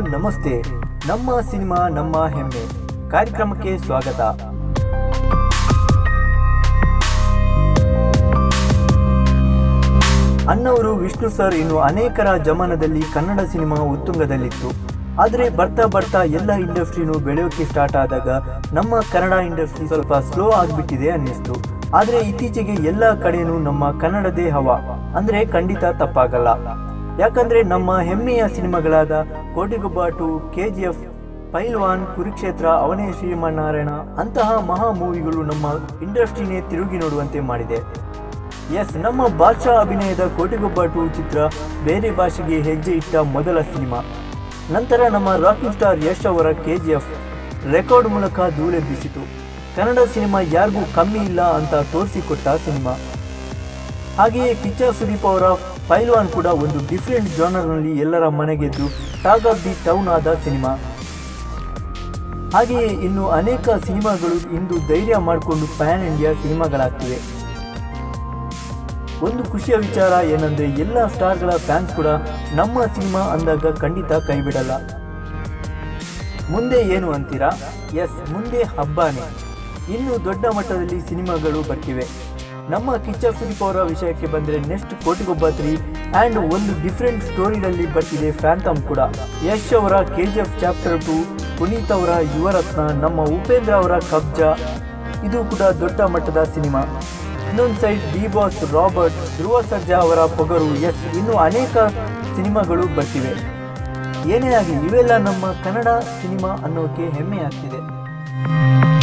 ನಮಸ್ತೆ ನಮ್ಮ ಸಿನಿಮಾ ನಮ್ಮ ಹೆಮ್ಮೆ ಕಾರ್ಯಕ್ರಮಕ್ಕೆ ಸ್ವಾಗತ ಅಣ್ಣವರು ವಿಷ್ಣು ಸರ್ ಇನ್ನು ಅನೇಕರ ಜಮಾನದಲ್ಲಿ ಕನ್ನಡ ಸಿನಿಮಾ ಉತ್ತುಂಗದಲ್ಲಿತ್ತು ಆದರೆ ಬರ್ತಾ ಬರ್ತಾ ಎಲ್ಲ ಇಂಡಸ್ಟ್ರಿನೂ ಬೆಳೆಯೋಕೆ ಸ್ಟಾರ್ಟ್ ಆದಾಗ ನಮ್ಮ ಕನ್ನಡ ಇಂಡಸ್ಟ್ರಿ ಸ್ವಲ್ಪ ಸ್ಲೋ ಆಗಿಬಿಟ್ಟಿದೆ ಅನ್ನಿಸ್ತು ಆದರೆ ಇತ್ತೀಚೆಗೆ ಎಲ್ಲ ಕಡೆನೂ ನಮ್ಮ ಕನ್ನಡದೇ ಹವಾ ಅಂದ್ರೆ ಖಂಡಿತ ತಪ್ಪಾಗಲ್ಲ ಯಾಕಂದ್ರೆ ನಮ್ಮ ಹೆಮ್ಮೆಯ ಸಿನಿಮಾಗಳಾದ Kotigobba two K G F Pailwaan Kurukshetra Avane Srimannarayana ಅಂತಹ ಮಹಾ ಮೂವಿಗಳು ನಮ್ಮ ಇಂಡಸ್ಟ್ರಿನೇ ತಿರುಗಿ ನೋಡುವಂತೆ ಮಾಡಿದೆ ಎಸ್ ನಮ್ಮ ಬಾದ್ಶಾ ಅಭಿನಯದ ಕೋಟಿಗೊಬ್ಬ ಟು ಚಿತ್ರ ಬೇರೆ ಭಾಷೆಗೆ ಹೆಜ್ಜೆ ಇಟ್ಟ ಮೊದಲ ಸಿನಿಮಾ ನಂತರ ನಮ್ಮ ರಾಕಿಂಗ್ ಸ್ಟಾರ್ ಯಶ್ ಅವರ ಕೆ ಜಿ ಎಫ್ ರೆಕಾರ್ಡ್ ಮೂಲಕ ಧೂಳೆಬ್ಬಿಸಿತು ಕನ್ನಡ ಸಿನಿಮಾ ಯಾರಿಗೂ ಕಮ್ಮಿ ಇಲ್ಲ ಅಂತ ತೋರಿಸಿಕೊಟ್ಟ ಸಿನಿಮಾ ಹಾಗೆಯೇ ಕಿಚ್ಚ ಸುದೀಪ್ ಅವರ ಪೈಲ್ವಾನ್ ಕೂಡ ಒಂದು ಡಿಫ್ರೆಂಟ್ ಜಾನರ್ನಲ್ಲಿ ಎಲ್ಲರ ಮನೆಗೆದ್ದು ಟಾಕ್ ಆಫ್ ದಿ ಟೌನ್ ಆದ ಸಿನಿಮಾ ಹಾಗೆಯೇ ಇನ್ನು ಅನೇಕ ಸಿನಿಮಾಗಳು ಇಂದು ಧೈರ್ಯ ಮಾಡಿಕೊಂಡು ಪ್ಯಾನ್ ಇಂಡಿಯಾ ಸಿನಿಮಾಗಳಾಗ್ತಿವೆ ಒಂದು ಖುಷಿಯ ವಿಚಾರ ಏನಂದ್ರೆ ಎಲ್ಲ ಸ್ಟಾರ್ಗಳ ಫ್ಯಾನ್ಸ್ ಕೂಡ ನಮ್ಮ ಸಿನಿಮಾ ಅಂದಾಗ ಖಂಡಿತ ಕೈ ಬಿಡಲ್ಲ ಮುಂದೆ ಏನು ಅಂತೀರಾ ಎಸ್ ಮುಂದೆ ಹಬ್ಬನೇ ಇನ್ನು ದೊಡ್ಡ ಮಟ್ಟದಲ್ಲಿ ಸಿನಿಮಾಗಳು ಬರ್ತಿವೆ ನಮ್ಮ ಕಿಚ್ಚ ಸುದೀಪ್ ಅವರ ವಿಷಯಕ್ಕೆ ಬಂದರೆ ನೆಕ್ಸ್ಟ್ ಕೋಟಿಗೊಬ್ಬ ತ್ರೀ ಆ್ಯಂಡ್ ಒಂದು ಡಿಫ್ರೆಂಟ್ ಸ್ಟೋರಿನಲ್ಲಿ ಬರ್ತಿದೆ ಫ್ಯಾಂತಮ್ ಕೂಡ ಯಶ್ ಅವರ K G F chapter two Puneeth ಅವರ ಯುವರತ್ನ ನಮ್ಮ ಉಪೇಂದ್ರ ಅವರ ಕಬ್ಜಾ ಇದು ಕೂಡ ದೊಡ್ಡ ಮಟ್ಟದ ಸಿನಿಮಾ ಇನ್ನೊಂದು side D boss Robert Dhruva Sarja ಅವರ ಪೊಗರು ಎಸ್ ಇನ್ನು ಅನೇಕ ಸಿನಿಮಾಗಳು ಬರ್ತಿವೆ ಏನೇ ಆಗಲಿ ಇವೆಲ್ಲ ನಮ್ಮ ಕನ್ನಡ ಸಿನಿಮಾ ಅನ್ನೋಕೆ ಹೆಮ್ಮೆ ಆಗ್ತಿದೆ